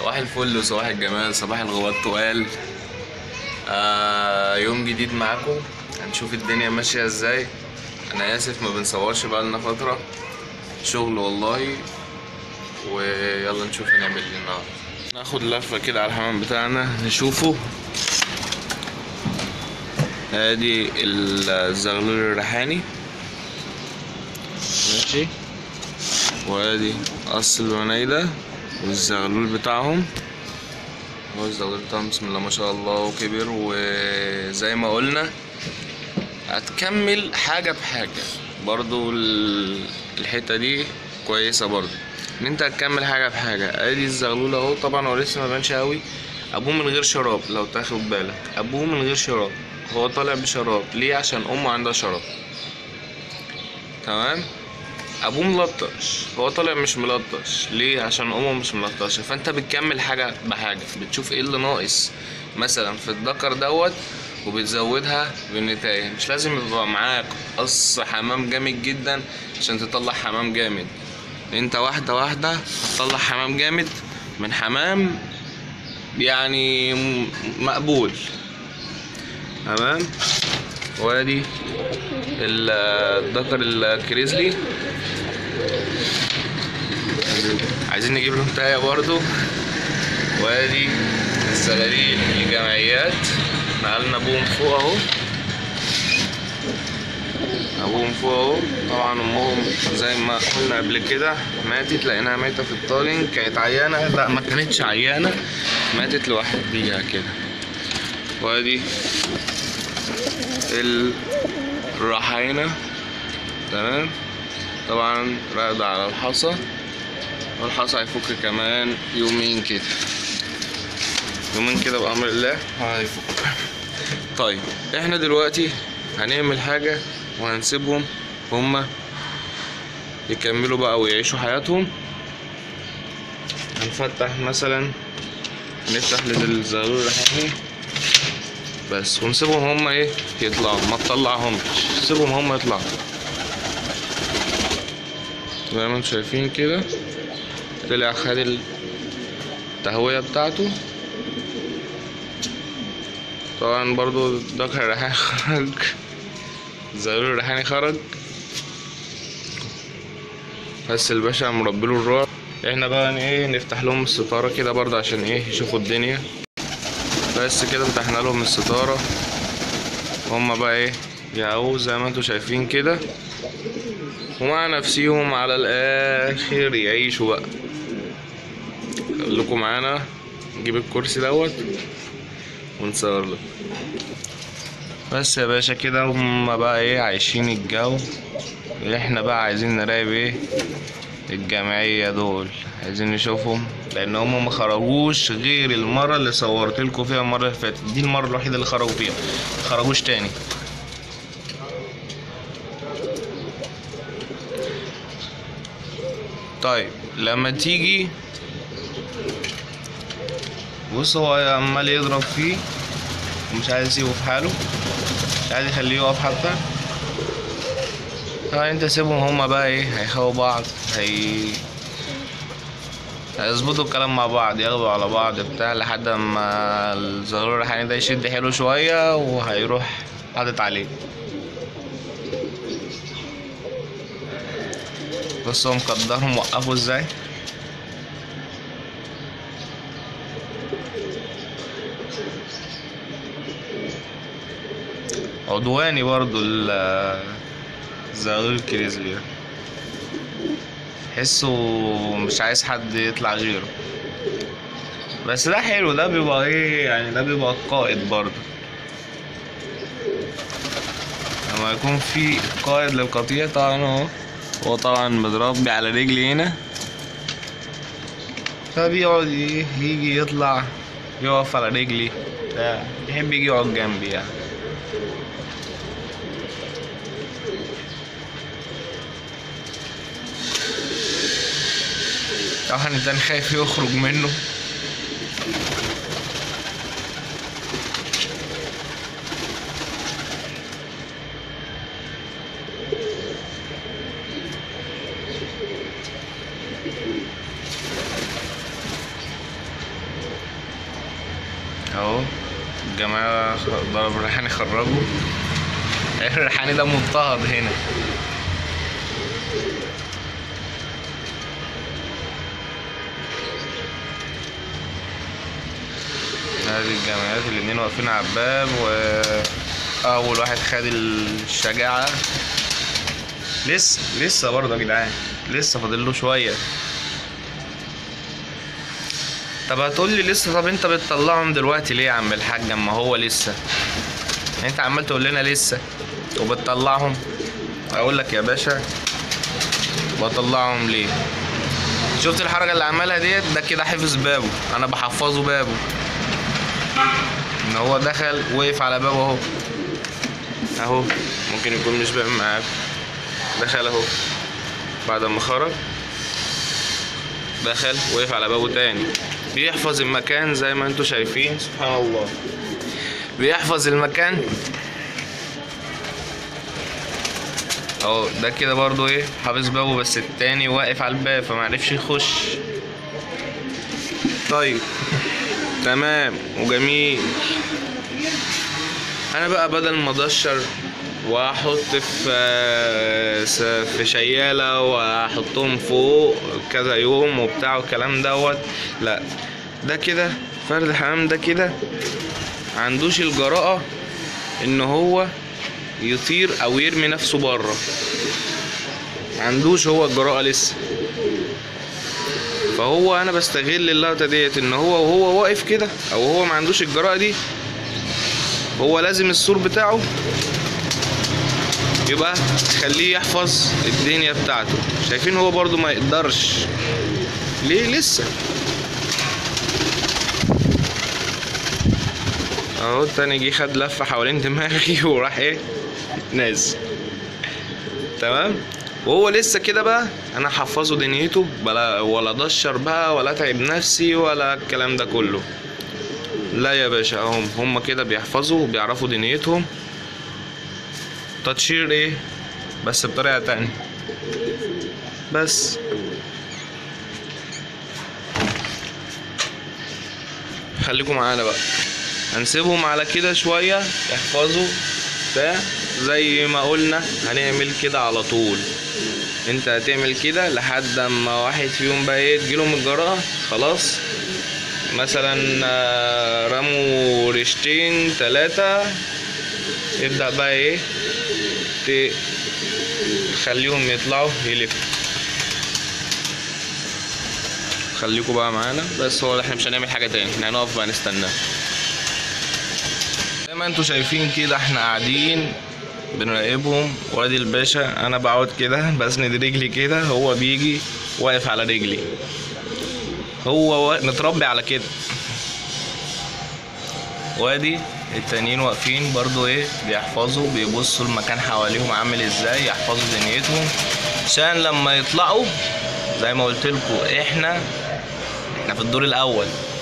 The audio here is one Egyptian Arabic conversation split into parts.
صباح الفل وصباح الجمال صباح الغوات طوال آه يوم جديد معاكم هنشوف الدنيا ماشية ازاي انا اسف ما بنصورش بقالنا فترة شغل والله ويلا نشوف هنعمل ايه النهارده ناخد لفة كده على الحمام بتاعنا نشوفه ادي الزغلول الريحاني ماشي وادي قص البنايدة والزغلول بتاعهم هو الزغلول بتاعهم بسم الله ما شاء الله وكبر وزي ما قلنا هتكمل حاجة بحاجة برضو ال- الحتة دي كويسة برضو ان انت هتكمل حاجة بحاجة ادي الزغلول اهو طبعا هو لسه ما بانش قوي ابوه من غير شراب لو تاخد بالك ابوه من غير شراب هو طالع بشراب ليه عشان امه عندها شراب تمام ابوه ملطش هو طالع مش ملطش ليه عشان امه مش ملطشه فانت بتكمل حاجه بحاجه بتشوف ايه اللي ناقص مثلا في الذكر دوت وبتزودها بالنتاية مش لازم يبقى معاك قص حمام جامد جدا عشان تطلع حمام جامد انت واحده واحده هتطلع حمام جامد من حمام يعني م- مقبول تمام وادي ال- الذكر الكريزلي عايزين نجيب لهم تاية برضو وادي الزغاليل الجمعيات نقلنا ابوهم فوق اهو ابوهم فوق اهو طبعا امهم زي ما قلنا قبل كده ماتت لقيناها ميتة في الطالين كانت عيانة لا ما كانتش عيانة ماتت لوحديها كده وادي الرحاينة تمام طبعا راقدة على الحصى والحصى هيفك كمان يومين كده يومين كده بأمر الله هيفك طيب احنا دلوقتي هنعمل حاجة وهنسيبهم هما يكملوا بقى ويعيشوا حياتهم هنفتح مثلا نفتح للزغلول الريحاني بس ونسيبهم هما ايه يطلعوا ما تطلعهمش سيبهم هما يطلعوا زي ما انتم شايفين كده طلع خد التهوية بتاعته طبعا برضو الذكر الريحاني خرج الزغلول الريحاني خرج بس الباشا مربيله الرعب احنا بقى ايه نفتح لهم الستارة كده برضه عشان ايه يشوفوا الدنيا بس كده فتحنا لهم الستارة هما بقى ايه يقعوا زي ما انتوا شايفين كده ومع نفسيهم على الاخر يعيشوا بقى خليكم معانا نجيب الكرسي دوت ونصور لكم بس يا باشا كده هما بقى ايه عايشين الجو اللي احنا بقى عايزين نراقب ايه الجمعية دول عايزين نشوفهم لان هم ما خرجوش غير المرة اللي صورت لكم فيها المرة اللي فاتت دي المرة الوحيدة اللي خرجوا فيها ما خرجوش تاني طيب لما تيجي بص هو عمال يضرب فيه ومش عايز يسيبه في حاله مش عايز يخليه يقف حتى طبعا انت سيبهم هما بقى ايه هيخاوا بعض هي هيظبطوا الكلام مع بعض ياخدوا على بعض بتاع لحد ما الزغلول الريحاني ده يشد حيله شوية وهيروح حاطط عليه بص هو مقدرهم وقفوا ازاي عدواني برضو ال- الزغلول الكريزلي ده تحسه مش عايز حد يطلع غيره بس ده حلو ده بيبقى ايه يعني ده بيبقى القائد برضه لما يكون في قائد للقطيع طبعا اهو هو طبعا متربي على رجلي هنا فبيقعد ايه يجي يطلع يقف على رجلي بتاع يحب يجي يقعد جنبي يعني طبعا التاني خايف يخرج منه اهو الجماعة ضرب الريحان يخرجوا الريحاني ده مضطهد هنا هذه الجمعيات الاتنين واقفين على الباب واول واحد خد الشجاعة لسه لسه برضه يا جدعان لسه فاضل له شوية طب هتقول لي لسه طب انت بتطلعهم دلوقتي ليه يا عم الحاج اما هو لسه انت عمال تقول لنا لسه وبتطلعهم اقول لك يا باشا بطلعهم ليه شفت الحركه اللي عملها ديت ده كده حفظ بابه انا بحفظه بابه ان هو دخل وقف على بابه اهو اهو ممكن يكون مش باين معاك دخل اهو بعد ما خرج دخل وقف على بابه تاني بيحفظ المكان زي ما انتوا شايفين سبحان الله بيحفظ المكان اهو ده كده برضو ايه حافظ بابه بس التاني واقف على الباب فمعرفش يخش طيب تمام وجميل انا بقى بدل ما ادشر واحط في في شياله واحطهم فوق كذا يوم وبتاع والكلام دوت لا ده كده فرد حمام ده كده عندوش الجراءة ان هو يطير او يرمي نفسه بره عندوش هو الجراءة لسه فهو انا بستغل اللقطة ديت ان هو وهو واقف كده او هو ما عندوش الجراءة دي هو لازم السور بتاعه يبقى تخليه يحفظ الدنيا بتاعته شايفين هو برضو ما يقدرش ليه لسه اهو التاني جه خد لفه حوالين دماغي وراح ايه نازل تمام وهو لسه كده بقى انا حفظه دنيته بلا ولا دشر بقى ولا اتعب نفسي ولا الكلام ده كله لا يا باشا هم هم كده بيحفظوا وبيعرفوا دنيتهم تطشير ايه بس بطريقه تانية بس خليكم معانا بقى هنسيبهم على كده شوية يحفظوا بتاع زي ما قلنا هنعمل كده على طول انت هتعمل كده لحد اما واحد فيهم بقى ايه تجيلهم الجراءة خلاص مثلا آه، رموا ريشتين تلاتة يبدأ بقى ايه ت- تخليهم يطلعوا يلفوا خليكوا بقى معانا بس هو احنا مش هنعمل حاجة تاني احنا هنقف بقى نستناه زي ما انتوا شايفين كده احنا قاعدين بنراقبهم وادي الباشا انا بقعد كده بسند رجلي كده هو بيجي واقف على رجلي هو وا- متربي على كده وادي التانيين واقفين برضو ايه بيحفظوا بيبصوا المكان حواليهم عامل ازاي يحفظوا دنيتهم عشان لما يطلعوا زي ما قلت لكم احنا احنا في الدور الاول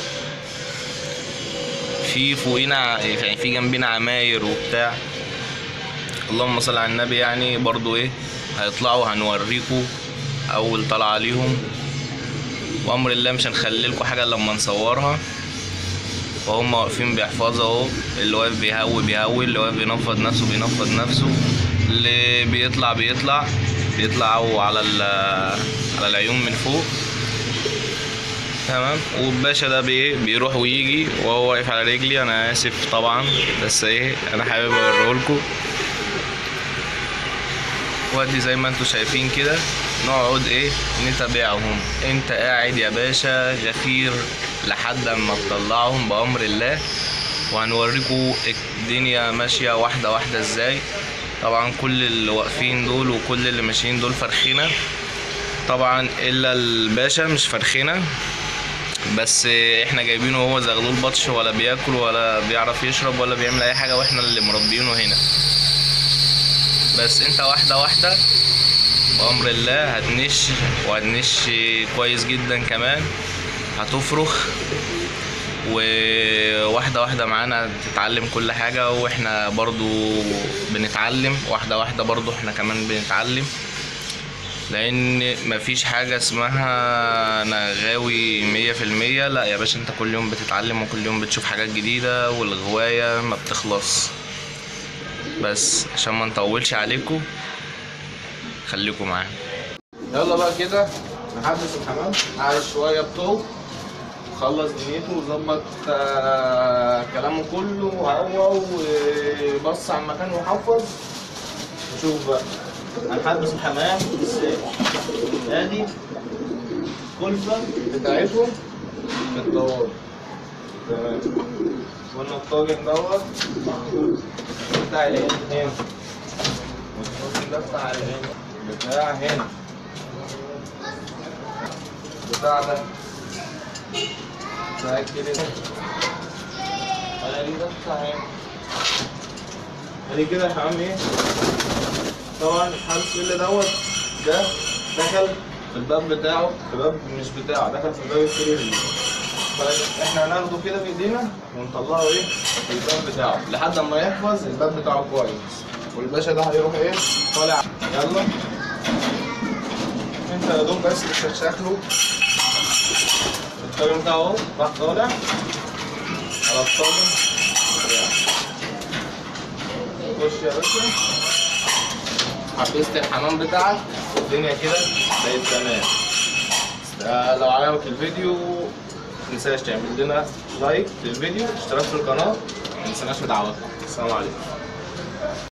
في فوقينا ع- يعني في جنبنا عماير وبتاع اللهم صل على النبي يعني برضو ايه هيطلعوا هنوريكم اول طلعه ليهم وامر الله مش هنخلي لكم حاجه إلا لما نصورها وهم واقفين بيحفظوا اهو اللي واقف بيهوي بيهوي اللي واقف بينفض نفسه بينفض نفسه اللي بيطلع بيطلع بيطلعوا على ال- على العيون من فوق تمام والباشا ده بي بيروح ويجي وهو واقف على رجلي انا اسف طبعا بس ايه انا حابب اوريهولكوا وادي زي ما انتوا شايفين كده نقعد ايه نتابعهم انت قاعد يا باشا غفير لحد اما تطلعهم بامر الله وهنوريكم الدنيا ماشيه واحده واحده ازاي طبعا كل اللي واقفين دول وكل اللي ماشيين دول فرخينه طبعا الا الباشا مش فرخينه بس احنا جايبينه وهو زغلول بطش ولا بياكل ولا بيعرف يشرب ولا بيعمل اي حاجه واحنا اللي مربينه هنا بس انت واحده واحده بامر الله هتنش وهتنش كويس جدا كمان هتفرخ وواحدة واحدة معانا تتعلم كل حاجة واحنا برضو بنتعلم واحدة واحدة برضو احنا كمان بنتعلم لان مفيش حاجة اسمها انا غاوي مية في المية لا يا باشا انت كل يوم بتتعلم وكل يوم بتشوف حاجات جديدة والغواية ما بتخلص بس عشان ما نطولش عليكم خليكم معانا يلا بقى كده نحدث الحمام قاعد شوية بطول خلص دنيته وظبط آه، كلامه كله وهو وبص على المكان وحفظ نشوف بقى هنحدث الحمام ازاي ادي الكلفة بتاعتهم في الطوارئ تمام قلنا الطاجن دوت بتاع العين هنا والطاجن ده بتاع العين بتاع هنا بتاع ده بتاع كده انا دي ده بتاع هنا ادي كده يا حمام ايه طبعا الحارس اللي دوت ده دخل في الباب بتاعه في باب مش بتاعه دخل في الباب السرير فاحنا هناخده كده في ايدينا ونطلعه ايه في الباب بتاعه لحد ما يحفظ الباب بتاعه كويس والباشا ده هيروح ايه طالع يلا انت يا دوب بس تشخشخ له الطاجن بتاعه اهو راح طالع على الطاجن خش يا باشا حبست الحمام بتاعك والدنيا كده بقت تمام آه، لو عجبك الفيديو متنساش تعمل لنا لايك للفيديو اشتراك في القناة متنسناش بدعواتكم السلام عليكم